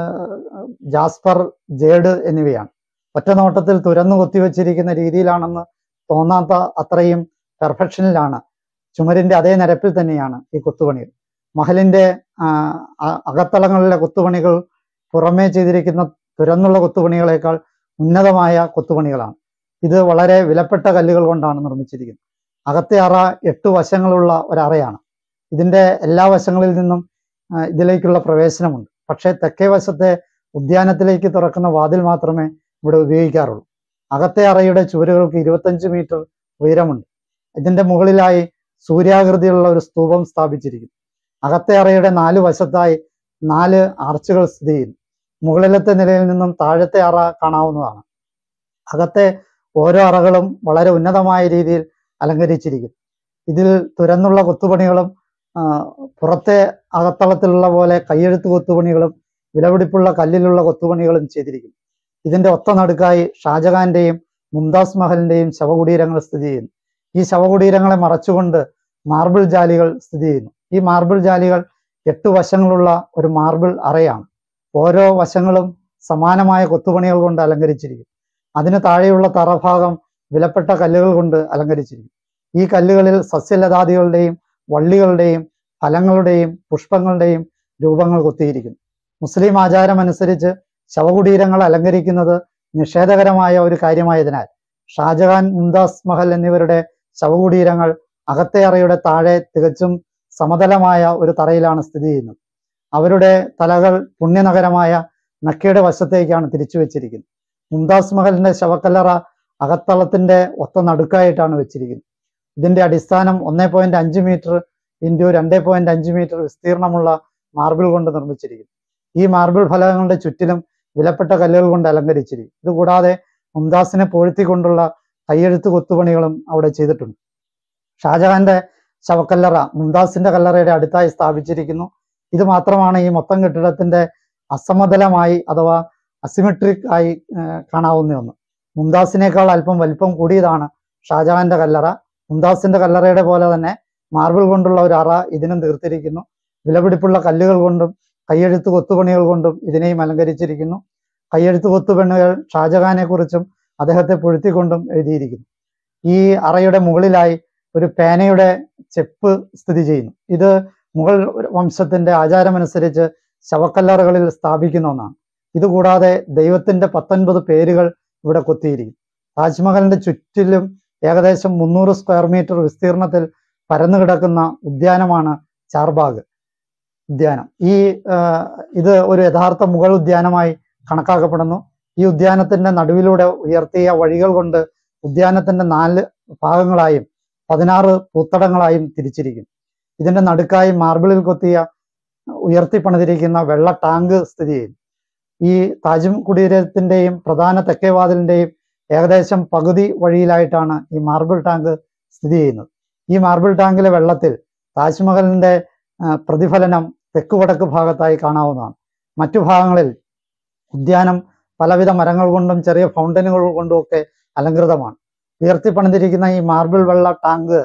ജാസ്പർ ജേഡ് എന്നിവയാണ് ഒറ്റ നോട്ടത്തിൽ തുരന്നു കൊത്തിവെച്ചിരിക്കുന്ന രീതിയിലാണെന്ന് തോന്നാത്ത അത്രയും പെർഫെക്ഷനിലാണ് ചുമരിന്റെ അതേ നിരപ്പിൽ തന്നെയാണ് ഈ കൊത്തുപണികൾ മഹലിന്റെ ആ, അ- അകത്തളങ്ങളിലെ കൊത്തുപണികൾ പുറമേ ചെയ്തിരിക്കുന്ന തുരന്നുള്ള കൊത്തുപണികളെക്കാൾ ഉന്നതമായ കൊത്തുപണികളാണ് ഇത് വളരെ വിലപ്പെട്ട കല്ലുകൾ കൊണ്ടാണ് നിർമ്മിച്ചിരിക്കുന്നത് അകത്തെ അറ എട്ട് വശങ്ങളുള്ള ഒരറയാണ് ഇതിന്റെ എല്ലാ വശങ്ങളിൽ നിന്നും ആ, ഇതിലേക്കുള്ള പ്രവേശനമുണ്ട് പക്ഷേ തെക്കേ വശത്തെ ഉദ്യാനത്തിലേക്ക് തുറക്കുന്ന വാതിൽ മാത്രമേ ഇവിടെ ഉപയോഗിക്കാറുള്ളൂ അകത്തെ അറയുടെ ചുവരുകൾക്ക് ഇരുപത്തഞ്ച് മീറ്റർ ഉയരമുണ്ട് ഇതിന്റെ മുകളിലായി സൂര്യാകൃതിയിലുള്ള ഒരു സ്തൂപം സ്ഥാപിച്ചിരിക്കുന്നു അകത്തെ അറയുടെ നാല് വശത്തായി നാല് ആർച്ചുകൾ സ്ഥിതി ചെയ്യുന്നു മുകളിലത്തെ നിലയിൽ നിന്നും താഴത്തെ അറ കാണാവുന്നതാണ് അകത്തെ ഓരോ അറകളും വളരെ ഉന്നതമായ രീതിയിൽ അലങ്കരിച്ചിരിക്കുന്നു ഇതിൽ തുരന്നുള്ള കൊത്തുപണികളും ആ, പുറത്തെ അകത്തളത്തിലുള്ള പോലെ കയ്യെഴുത്ത് കൊത്തുപണികളും വിലപിടിപ്പുള്ള കല്ലിലുള്ള കൊത്തുപണികളും ചെയ്തിരിക്കുന്നു ഇതിന്റെ ഒത്ത നടുക്കായി ഷാജഹാന്റെയും മുംതാസ് മഹലിന്റെയും ശവകുടീരങ്ങൾ സ്ഥിതി ചെയ്യുന്നു ഈ ശവകുടീരങ്ങളെ മറച്ചുകൊണ്ട് മാർബിൾ ജാലികൾ സ്ഥിതി ചെയ്യുന്നു ഈ മാർബിൾ ജാലികൾ എട്ട് വശങ്ങളുള്ള ഒരു മാർബിൾ അറയാണ് ഓരോ വശങ്ങളും സമാനമായ കൊത്തുപണികൾ കൊണ്ട് അലങ്കരിച്ചിരിക്കും അതിന് താഴെയുള്ള തറഭാഗം വിലപ്പെട്ട കല്ലുകൾ കൊണ്ട് അലങ്കരിച്ചിരിക്കും ഈ കല്ലുകളിൽ സസ്യലതാദികളുടെയും വള്ളികളുടെയും ഫലങ്ങളുടെയും പുഷ്പങ്ങളുടെയും രൂപങ്ങൾ കൊത്തിയിരിക്കുന്നു മുസ്ലിം ആചാരമനുസരിച്ച് ശവകുടീരങ്ങൾ അലങ്കരിക്കുന്നത് നിഷേധകരമായ ഒരു കാര്യമായതിനാൽ ഷാജഹാൻ മുംതാസ് മഹൽ എന്നിവരുടെ ശവകുടീരങ്ങൾ അകത്തെ അറയുടെ താഴെ തികച്ചും സമതലമായ ഒരു തറയിലാണ് സ്ഥിതി ചെയ്യുന്നത് അവരുടെ തലകൾ പുണ്യനഗരമായ മക്കയുടെ വശത്തേക്കാണ് തിരിച്ചു വെച്ചിരിക്കുന്നത് മുംതാസ് മഹലിന്റെ ശവക്കല്ലറ അകത്തളത്തിന്റെ ഒത്ത നടുക്കായിട്ടാണ് വെച്ചിരിക്കുന്നത് ഇതിന്റെ അടിസ്ഥാനം ഒന്നേ പോയിന്റ് അഞ്ച് മീറ്റർ ഇൻറ്റു രണ്ടേ പോയിന്റ് അഞ്ച് മീറ്റർ വിസ്തീർണമുള്ള മാർബിൾ കൊണ്ട് നിർമ്മിച്ചിരിക്കുന്നു ഈ മാർബിൾ ഫലകങ്ങളുടെ ചുറ്റിലും വിലപ്പെട്ട കല്ലുകൾ കൊണ്ട് അലങ്കരിച്ചിരിക്കും ഇതുകൂടാതെ മുംതാസിനെ പൊഴുത്തിക്കൊണ്ടുള്ള കയ്യെഴുത്ത് കൊത്തുപണികളും അവിടെ ചെയ്തിട്ടുണ്ട് ഷാജഹാന്റെ ശവക്കല്ലറ മുംതാസിന്റെ കല്ലറയുടെ അടുത്തായി സ്ഥാപിച്ചിരിക്കുന്നു ഇത് മാത്രമാണ് ഈ മൊത്തം കെട്ടിടത്തിന്റെ അസമതലമായി അഥവാ അസിമെട്രിക് ആയി ഏഹ്, കാണാവുന്ന ഒന്ന് മുംതാസിനേക്കാൾ അല്പം വലിപ്പം കൂടിയതാണ് ഷാജഹാന്റെ കല്ലറ മുംതാസിന്റെ കല്ലറയുടെ പോലെ തന്നെ മാർബിൾ കൊണ്ടുള്ള ഒരു അറ ഇതിനും തീർത്തിരിക്കുന്നു വിലപിടിപ്പുള്ള കല്ലുകൾ കൊണ്ടും കയ്യെഴുത്ത് കൊത്തുപണികൾ കൊണ്ടും ഇതിനെയും അലങ്കരിച്ചിരിക്കുന്നു കയ്യെഴുത്ത് കൊത്തുപണികൾ ഷാജഹാനെ കുറിച്ചും അദ്ദേഹത്തെ പൊഴുത്തിക്കൊണ്ടും എഴുതിയിരിക്കുന്നു ഈ അറയുടെ മുകളിലായി ഒരു പേനയുടെ ചെപ്പ് സ്ഥിതി ചെയ്യുന്നു ഇത് മുഗൾ വംശത്തിന്റെ ആചാരമനുസരിച്ച് ശവക്കല്ലറകളിൽ സ്ഥാപിക്കുന്ന ഒന്നാണ് ഇതുകൂടാതെ ദൈവത്തിന്റെ പത്തൊൻപത് പേരുകൾ ഇവിടെ കൊത്തിയിരിക്കും താജ്മഹലിന്റെ ചുറ്റിലും ഏകദേശം മുന്നൂറ് സ്ക്വയർ മീറ്റർ വിസ്തീർണത്തിൽ പരന്നു കിടക്കുന്ന ഉദ്യാനമാണ് ചാർബാഗ് ഉദ്യാനം ഈ ആ, ഇത് ഒരു യഥാർത്ഥ മുഗൾ ഉദ്യാനമായി കണക്കാക്കപ്പെടുന്നു ഈ ഉദ്യാനത്തിന്റെ നടുവിലൂടെ ഉയർത്തിയ വഴികൾ കൊണ്ട് ഉദ്യാനത്തിന്റെ നാല് ഭാഗങ്ങളായും പതിനാറ് പൂത്തടങ്ങളായും തിരിച്ചിരിക്കുന്നു ഇതിന്റെ നടുക്കായി മാർബിളിൽ കൊത്തിയ ഉയർത്തി പണിതിരിക്കുന്ന വെള്ള ടാങ്ക് സ്ഥിതി ചെയ്യുന്നു ഈ താജ് കുടീരത്തിന്റെയും പ്രധാന തെക്കേ വാതിലിന്റെയും ഏകദേശം പകുതി വഴിയിലായിട്ടാണ് ഈ മാർബിൾ ടാങ്ക് സ്ഥിതി ചെയ്യുന്നത് ഈ മാർബിൾ ടാങ്കിലെ വെള്ളത്തിൽ താജ്മഹലിന്റെ ആ, പ്രതിഫലനം തെക്ക് വടക്ക് ഭാഗത്തായി കാണാവുന്നതാണ് മറ്റു ഭാഗങ്ങളിൽ ഉദ്യാനം പലവിധ മരങ്ങൾ കൊണ്ടും ചെറിയ ഫൗണ്ടനുകൾ കൊണ്ടും ഒക്കെ അലങ്കൃതമാണ് ഉയർത്തി പണിതിരിക്കുന്ന ഈ മാർബിൾ വെള്ള ടാങ്ക്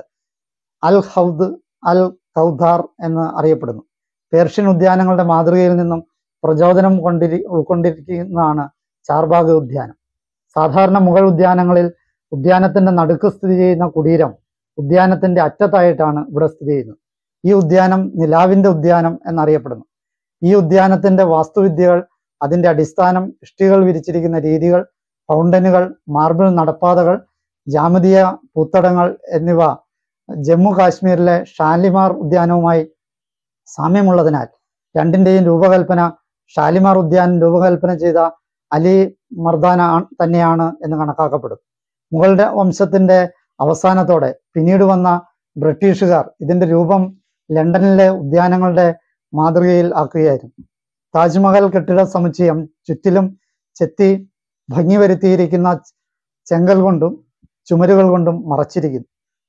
അൽ ഹൗദ് അൽ കൗധാർ എന്ന് അറിയപ്പെടുന്നു പേർഷ്യൻ ഉദ്യാനങ്ങളുടെ മാതൃകയിൽ നിന്നും പ്രചോദനം കൊണ്ടിരി ഉൾക്കൊണ്ടിരിക്കുന്നതാണ് ചാർബാഗ് ഉദ്യാനം സാധാരണ മുഗൾ ഉദ്യാനങ്ങളിൽ ഉദ്യാനത്തിന്റെ നടുക്ക് സ്ഥിതി ചെയ്യുന്ന കുടീരം ഉദ്യാനത്തിന്റെ അറ്റത്തായിട്ടാണ് ഇവിടെ സ്ഥിതി ചെയ്യുന്നത് ഈ ഉദ്യാനം നിലാവിന്റെ ഉദ്യാനം എന്നറിയപ്പെടുന്നു ഈ ഉദ്യാനത്തിന്റെ വാസ്തുവിദ്യകൾ അതിന്റെ അടിസ്ഥാനം ഇഷ്ടികൾ വിരിച്ചിരിക്കുന്ന രീതികൾ ഫൗണ്ടനുകൾ മാർബിൾ നടപ്പാതകൾ ജാമതീയ പൂത്തടങ്ങൾ എന്നിവ ജമ്മു കാശ്മീരിലെ ഷാലിമാർ ഉദ്യാനവുമായി സാമ്യമുള്ളതിനാൽ രണ്ടിന്റെയും രൂപകൽപ്പന ഷാലിമാർ ഉദ്യാനം രൂപകൽപ്പന ചെയ്ത അലി മർദാന ആ- തന്നെയാണ് എന്ന് കണക്കാക്കപ്പെടും മുഗളുടെ വംശത്തിന്റെ അവസാനത്തോടെ പിന്നീട് വന്ന ബ്രിട്ടീഷുകാർ ഇതിന്റെ രൂപം ലണ്ടനിലെ ഉദ്യാനങ്ങളുടെ മാതൃകയിൽ ആക്കുകയായിരുന്നു താജ്മഹൽ കെട്ടിട സമുച്ചയം ചുറ്റിലും ചെത്തി ഭംഗി വരുത്തിയിരിക്കുന്ന ചെങ്കൽ കൊണ്ടും ചുമരുകൾ കൊണ്ടും മറച്ചിരിക്കുന്നു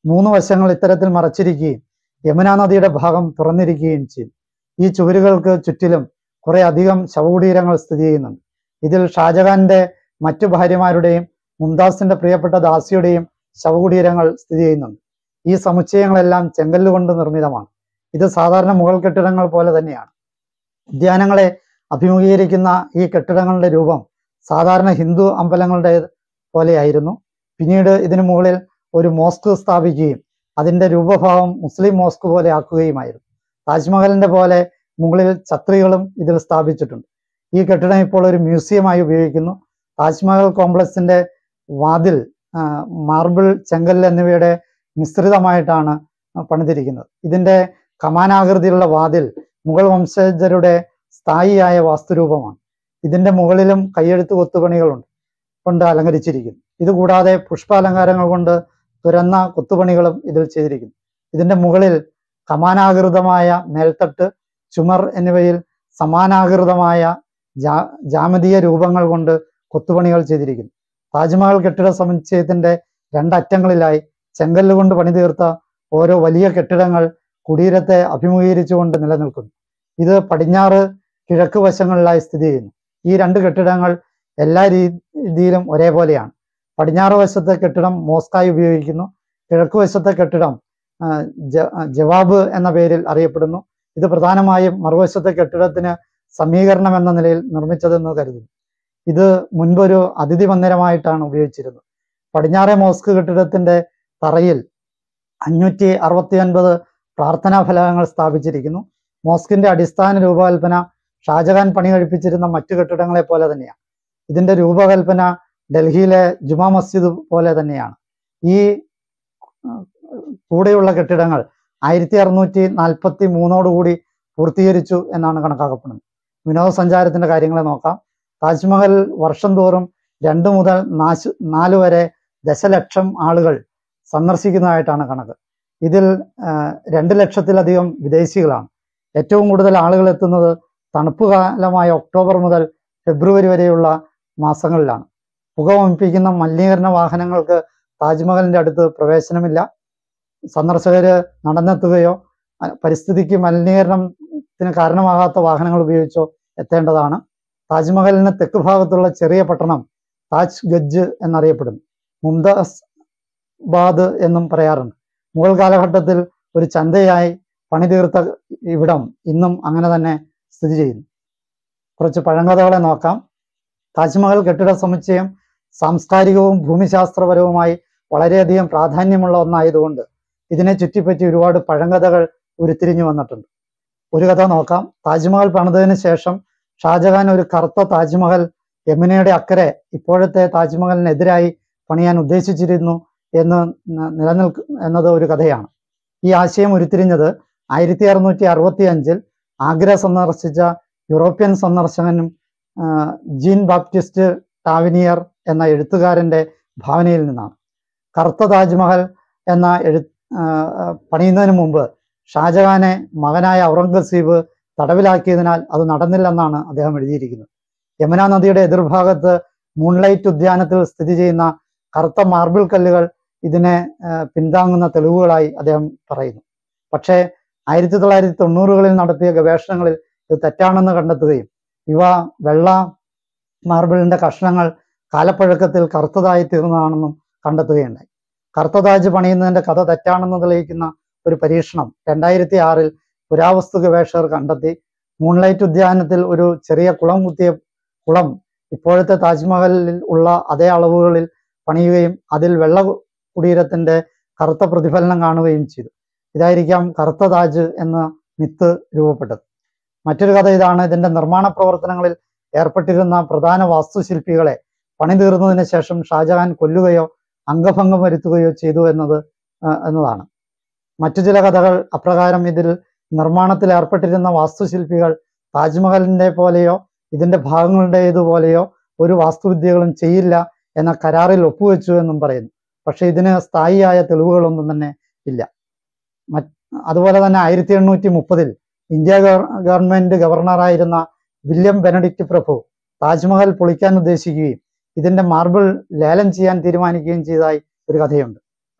മൂന്ന് വശങ്ങൾ ഇത്തരത്തിൽ മറച്ചിരിക്കുകയും യമുനാ നദിയുടെ ഭാഗം തുറന്നിരിക്കുകയും ചെയ്തു ഈ ചുവരുകൾക്ക് ചുറ്റിലും കുറെ അധികം ശവകുടീരങ്ങൾ സ്ഥിതി ചെയ്യുന്നുണ്ട് ഇതിൽ ഷാജഹാന്റെ മറ്റു ഭാര്യമാരുടെയും മുംതാസിന്റെ പ്രിയപ്പെട്ട ദാസിയുടെയും ശവകുടീരങ്ങൾ സ്ഥിതി ചെയ്യുന്നുണ്ട് ഈ സമുച്ചയങ്ങളെല്ലാം ചെങ്കല്ലുകൊണ്ട് നിർമ്മിതമാണ് ഇത് സാധാരണ മുഗൾ കെട്ടിടങ്ങൾ പോലെ തന്നെയാണ് ഉദ്യാനങ്ങളെ അഭിമുഖീകരിക്കുന്ന ഈ കെട്ടിടങ്ങളുടെ രൂപം സാധാരണ ഹിന്ദു അമ്പലങ്ങളുടെ പോലെയായിരുന്നു പിന്നീട് ഇതിനു മുകളിൽ ഒരു മോസ്ക് സ്ഥാപിക്കുകയും അതിന്റെ രൂപഭാവം മുസ്ലിം മോസ്ക് പോലെ ആക്കുകയുമായിരുന്നു താജ്മഹലിന്റെ പോലെ മുകളിൽ ഛത്രികളും ഇതിൽ സ്ഥാപിച്ചിട്ടുണ്ട് ഈ കെട്ടിടം ഇപ്പോൾ ഒരു മ്യൂസിയമായി ഉപയോഗിക്കുന്നു താജ്മഹൽ കോംപ്ലക്സിന്റെ വാതിൽ ആ, മാർബിൾ ചെങ്കല്ല് എന്നിവയുടെ മിശ്രിതമായിട്ടാണ് പണിതിരിക്കുന്നത് ഇതിന്റെ കമാനാകൃതിയിലുള്ള വാതിൽ മുഗൾ വംശജരുടെ സ്ഥായിയായ വാസ്തുരൂപമാണ് ഇതിന്റെ മുകളിലും കയ്യെഴുത്ത് കൊത്തുപണികളുണ്ട് കൊണ്ട് അലങ്കരിച്ചിരിക്കുന്നു ഇതുകൂടാതെ പുഷ്പാലങ്കാരങ്ങൾ കൊണ്ട് തുരന്ന കൊത്തുപണികളും ഇതിൽ ചെയ്തിരിക്കുന്നു ഇതിന്റെ മുകളിൽ കമാനാകൃതമായ മേൽത്തട്ട് ചുമർ എന്നിവയിൽ സമാനാകൃതമായ ജാ ജാമതീയ രൂപങ്ങൾ കൊണ്ട് കൊത്തുപണികൾ ചെയ്തിരിക്കുന്നു താജ്മഹൽ കെട്ടിട സമുച്ചയത്തിന്റെ രണ്ടറ്റങ്ങളിലായി ചെങ്കല്ല് കൊണ്ട് പണിതീർത്ത ഓരോ വലിയ കെട്ടിടങ്ങൾ കുടീരത്തെ അഭിമുഖീകരിച്ചുകൊണ്ട് നിലനിൽക്കുന്നു ഇത് പടിഞ്ഞാറ് കിഴക്ക് വശങ്ങളിലായി സ്ഥിതി ചെയ്യുന്നു ഈ രണ്ട് കെട്ടിടങ്ങൾ എല്ലാ രീതിയിലും ഒരേപോലെയാണ് പടിഞ്ഞാറ് വശത്തെ കെട്ടിടം മോസ്കായി ഉപയോഗിക്കുന്നു കിഴക്ക് വശത്തെ കെട്ടിടം ആ, ജ- ജവാബ് എന്ന പേരിൽ അറിയപ്പെടുന്നു ഇത് പ്രധാനമായും മറുവശത്തെ കെട്ടിടത്തിന് സമീകരണം എന്ന നിലയിൽ നിർമ്മിച്ചതെന്ന് കരുതുന്നു ഇത് മുൻപൊരു അതിഥി മന്ദിരമായിട്ടാണ് ഉപയോഗിച്ചിരുന്നത് പടിഞ്ഞാറെ മോസ്ക് കെട്ടിടത്തിന്റെ തറയിൽ അഞ്ഞൂറ്റി അറുപത്തി ഒൻപത് പ്രാർത്ഥനാ ഫലകങ്ങൾ സ്ഥാപിച്ചിരിക്കുന്നു മോസ്കിന്റെ അടിസ്ഥാന രൂപകൽപ്പന ഷാജഹാൻ പണി കഴിപ്പിച്ചിരുന്ന മറ്റു കെട്ടിടങ്ങളെ പോലെ തന്നെയാണ് ഇതിന്റെ രൂപകൽപ്പന ഡൽഹിയിലെ ജുമാ മസ്ജിദ് പോലെ തന്നെയാണ് ഈ ആ, കൂടെയുള്ള കെട്ടിടങ്ങൾ ആയിരത്തി അറുന്നൂറ്റി നാൽപ്പത്തി മൂന്നോടുകൂടി പൂർത്തീകരിച്ചു എന്നാണ് കണക്കാക്കപ്പെടുന്നത് വിനോദസഞ്ചാരത്തിന്റെ കാര്യങ്ങളെ നോക്കാം താജ്മഹൽ വർഷം തോറും രണ്ട് മുതൽ നാശ് നാല് വരെ ദശലക്ഷം ആളുകൾ സന്ദർശിക്കുന്നതായിട്ടാണ് കണക്ക് ഇതിൽ ആ, രണ്ട് ലക്ഷത്തിലധികം വിദേശികളാണ് ഏറ്റവും കൂടുതൽ ആളുകൾ എത്തുന്നത് തണുപ്പ് കാലമായ ഒക്ടോബർ മുതൽ ഫെബ്രുവരി വരെയുള്ള മാസങ്ങളിലാണ് പുക വമിപ്പിക്കുന്ന മലിനീകരണ വാഹനങ്ങൾക്ക് താജ്മഹലിന്റെ അടുത്ത് പ്രവേശനമില്ല സന്ദർശകര് നടന്നെത്തുകയോ അ, പരിസ്ഥിതിക്ക് മലിനീകരണത്തിന് കാരണമാകാത്ത വാഹനങ്ങൾ ഉപയോഗിച്ചോ എത്തേണ്ടതാണ് താജ്മഹലിന് തെക്ക് ഭാഗത്തുള്ള ചെറിയ പട്ടണം താജ് ഗജ് എന്നറിയപ്പെടുന്നു മുംതാസ് ബാദ് എന്നും പറയാറുണ്ട് മുഗൾ കാലഘട്ടത്തിൽ ഒരു ചന്തയായി പണിതീർത്ത ഇവിടം ഇന്നും അങ്ങനെ തന്നെ സ്ഥിതി ചെയ്യുന്നു കുറച്ച് പഴങ്കഥകളെ നോക്കാം താജ്മഹൽ കെട്ടിട സമുച്ചയം സാംസ്കാരികവും ഭൂമിശാസ്ത്രപരവുമായി വളരെയധികം പ്രാധാന്യമുള്ള ഒന്നായതുകൊണ്ട് ഇതിനെ ചുറ്റിപ്പറ്റി ഒരുപാട് പഴങ്കഥകൾ ഉരുത്തിരിഞ്ഞു വന്നിട്ടുണ്ട് ഒരു കഥ നോക്കാം താജ്മഹൽ പണിതതിന് ശേഷം ഷാജഹാൻ ഒരു കറുത്ത താജ്മഹൽ യമുനയുടെ അക്കരെ ഇപ്പോഴത്തെ താജ്മഹലിനെതിരായി പണിയാൻ ഉദ്ദേശിച്ചിരുന്നു എന്ന് ന- നിലനിൽക്ക എന്നത് ഒരു കഥയാണ് ഈ ആശയം ഉരുത്തിരിഞ്ഞത് ആയിരത്തി അറുന്നൂറ്റി അറുപത്തി അഞ്ചിൽ ആഗ്ര സന്ദർശിച്ച യൂറോപ്യൻ സന്ദർശകനും ആ, ജീൻ ബാപ്റ്റിസ്റ്റ് ടാവിനിയർ എന്ന എഴുത്തുകാരന്റെ ഭാവനയിൽ നിന്നാണ് കറുത്ത താജ്മഹൽ എന്ന എഴു ആ, ആ, പണിയുന്നതിന് മുമ്പ് ഷാജഹാനെ മകനായ ഔറംഗസീബ് തടവിലാക്കിയതിനാൽ അത് നടന്നില്ലെന്നാണ് അദ്ദേഹം എഴുതിയിരിക്കുന്നത് യമുനാ നദിയുടെ എതിർഭാഗത്ത് മൂൺലൈറ്റ് ഉദ്യാനത്തിൽ സ്ഥിതി ചെയ്യുന്ന കറുത്ത മാർബിൾ കല്ലുകൾ ഇതിനെ ആ, പിന്താങ്ങുന്ന തെളിവുകളായി അദ്ദേഹം പറയുന്നു പക്ഷേ ആയിരത്തി തൊള്ളായിരത്തി തൊണ്ണൂറുകളിൽ നടത്തിയ ഗവേഷണങ്ങളിൽ ഇത് തെറ്റാണെന്ന് കണ്ടെത്തുകയും ഇവ വെള്ള മാർബിളിന്റെ കഷ്ണങ്ങൾ കാലപ്പഴക്കത്തിൽ കറുത്തതായി തീർന്നതാണെന്നും കണ്ടെത്തുകയുണ്ടായി കറുത്ത താജ് പണിയുന്നതിന്റെ കഥ തെറ്റാണെന്ന് തെളിയിക്കുന്ന ഒരു പരീക്ഷണം രണ്ടായിരത്തി ആറിൽ പുരാവസ്തു ഗവേഷകർ കണ്ടെത്തി മൂൺലൈറ്റ് ഉദ്യാനത്തിൽ ഒരു ചെറിയ കുളം കുത്തിയ കുളം ഇപ്പോഴത്തെ താജ്മഹലിൽ ഉള്ള അതേ അളവുകളിൽ പണിയുകയും അതിൽ വെള്ള കുടീരത്തിന്റെ കറുത്ത പ്രതിഫലനം കാണുകയും ചെയ്തു ഇതായിരിക്കാം കറുത്ത താജ് എന്ന മിത്ത് രൂപപ്പെട്ടത് മറ്റൊരു കഥ ഇതാണ് ഇതിന്റെ നിർമ്മാണ പ്രവർത്തനങ്ങളിൽ ഏർപ്പെട്ടിരുന്ന പ്രധാന വാസ്തുശില്പികളെ പണി തീർന്നതിന് ശേഷം ഷാജഹാൻ കൊല്ലുകയോ അംഗഭംഗം വരുത്തുകയോ ചെയ്തു എന്നത് ആ, എന്നതാണ് മറ്റു ചില കഥകൾ അപ്രകാരം ഇതിൽ നിർമ്മാണത്തിൽ ഏർപ്പെട്ടിരുന്ന വാസ്തുശില്പികൾ താജ്മഹലിന്റെ പോലെയോ ഇതിന്റെ ഭാഗങ്ങളുടേതുപോലെയോ ഒരു വാസ്തുവിദ്യകളും ചെയ്യില്ല എന്ന കരാറിൽ ഒപ്പുവെച്ചു എന്നും പറയുന്നു പക്ഷെ ഇതിന് സ്ഥായിയായ തെളിവുകളൊന്നും തന്നെ ഇല്ല മറ്റ് അതുപോലെ തന്നെ ആയിരത്തി എണ്ണൂറ്റി മുപ്പതിൽ ഇന്ത്യ ഗവ- ഗവൺമെന്റ് ഗവർണറായിരുന്ന വില്യം ബെനഡിക്റ്റ് പ്രഭു താജ്മഹൽ പൊളിക്കാൻ ഉദ്ദേശിക്കുകയും ഇതിന്റെ മാർബിൾ ലേലം ചെയ്യാൻ തീരുമാനിക്കുകയും ചെയ്തതായി ഒരു കഥയുണ്ട്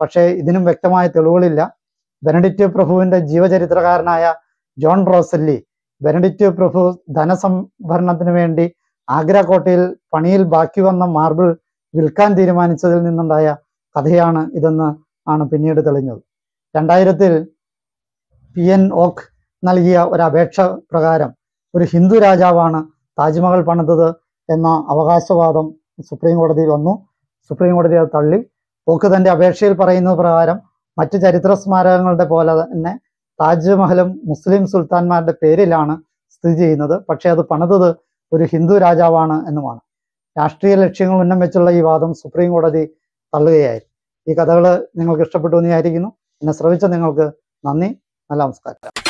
പക്ഷേ ഇതിനും വ്യക്തമായ തെളിവുകളില്ല ബെനഡിക്റ്റ് പ്രഭുവിന്റെ ജീവചരിത്രകാരനായ ജോൺ റോസല്ലി ബെനഡിക്റ്റ് പ്രഭു ധനസംഭരണത്തിന് വേണ്ടി ആഗ്ര കോട്ടയിൽ പണിയിൽ ബാക്കി വന്ന മാർബിൾ വിൽക്കാൻ തീരുമാനിച്ചതിൽ നിന്നുണ്ടായ കഥയാണ് ഇതെന്ന് ആണ് പിന്നീട് തെളിഞ്ഞത് രണ്ടായിരത്തിൽ പി എൻ ഓക്ക് നൽകിയ ഒരു അപേക്ഷ പ്രകാരം ഒരു ഹിന്ദു രാജാവാണ് താജ്മഹൽ പണിതത് എന്ന അവകാശവാദം സുപ്രീം കോടതിയിൽ വന്നു സുപ്രീം കോടതി അത് തള്ളി ഓക്ക് തന്റെ അപേക്ഷയിൽ പറയുന്നത് പ്രകാരം മറ്റു ചരിത്ര സ്മാരകങ്ങളുടെ പോലെ തന്നെ താജ്മഹലും മുസ്ലിം സുൽത്താൻമാരുടെ പേരിലാണ് സ്ഥിതി ചെയ്യുന്നത് പക്ഷെ അത് പണിതത് ഒരു ഹിന്ദു രാജാവാണ് എന്നുമാണ് രാഷ്ട്രീയ ലക്ഷ്യങ്ങൾ ഉന്നം വെച്ചുള്ള ഈ വാദം സുപ്രീം കോടതി തള്ളുകയായിരുന്നു ഈ കഥകൾ നിങ്ങൾക്ക് ഇഷ്ടപ്പെട്ടു എന്ന് വിചാരിക്കുന്നു എന്നെ ശ്രവിച്ച നിങ്ങൾക്ക് നന്ദി നല്ല നമസ്കാരം